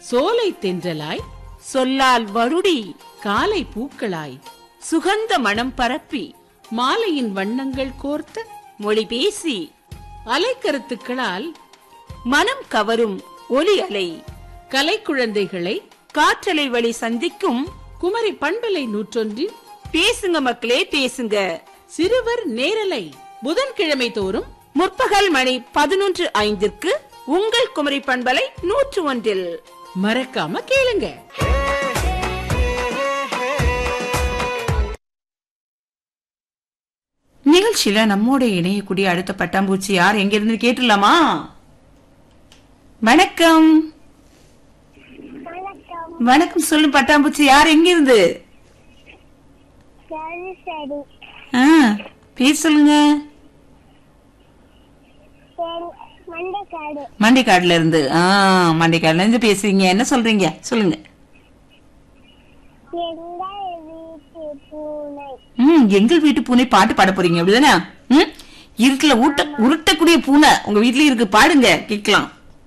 சோலை தென்றலாய் சொல்லால் வருடி காலை பூக்களாய் சுகந்த மனம் பரப்பி மாலையின் வண்ணங்கள் கோர்த்த மொழி பேசி அலைக்கருத்துக்களால் மனம் கவரும் ஒலி அலை கலைக்குழந்தைகளை காற்றலை வழி சந்திக்கும் குமரி பண்பலை நூற்றொன்றின் பேசுங்க மக்களே பேசுங்க சிறுவர் நேரலை புதன்கிழமை தோறும் முற்பகல் மணி பதினொன்று ஐந்திற்கு உங்கள் குமரி பண்பலை நூற்று ஒன்றில் மறக்காம கேளுங்க நிகழ்ச்சியில நம்மோட இணையக்கூடிய அடுத்த பட்டாம்பூச்சி யார் எங்க இருந்து கேட்டுலாமா வணக்கம் வணக்கம் வணக்கம் சொல்லு பட்டாம்பூச்சி யார் எங்க இருந்து சரி சரி ஆ, பேர் சொல்லுங்க சரி மண்டைக்காடு மண்டிக்காடுல இருந்து ஆ மண்டிக்காடுல இருந்து பேசுறீங்க என்ன சொல்றீங்க சொல்லுங்க எங்கள் வீட்டு பூனை ம் எங்கள் வீட்டு பூனை பாட்டு பாட போறீங்க அப்படிதானே ம் இருட்டுல ஊட்ட உருட்டக்கூடிய பூனை உங்க வீட்லயும் இருக்கு பாடுங்க கேட்கலாம்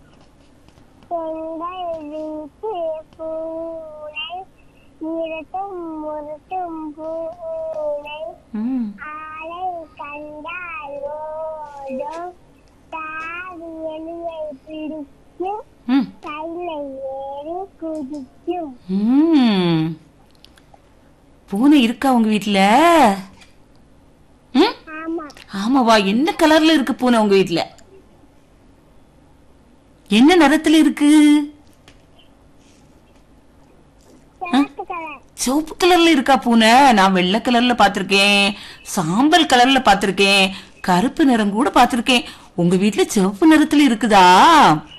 எங்கள் வீட்டு பூனை இருட்டும் முருட்டும் பூனை ம் ஆளை கண்டால் ஓடும் தாவி எலியை பிடிக்கும் ம் கையில ஏறி குதிக்கும் ம். பூனை இருக்கா உங்க வீட்ல ம்? ஆமா ஆமாவா என்ன கலர்ல இருக்கு பூனை உங்க வீட்ல என்ன நிறத்துல இருக்கு சிவப்பு கலர் சிவப்பு கலர்ல இருக்கா பூனை நான் வெள்ளை கலர்ல பாத்திருக்கேன் சாம்பல் கலர்ல பாத்திருக்கேன் கருப்பு நிறம் கூட பாத்திருக்கேன் உங்க வீட்ல சிவப்பு நிறத்துல இருக்குதா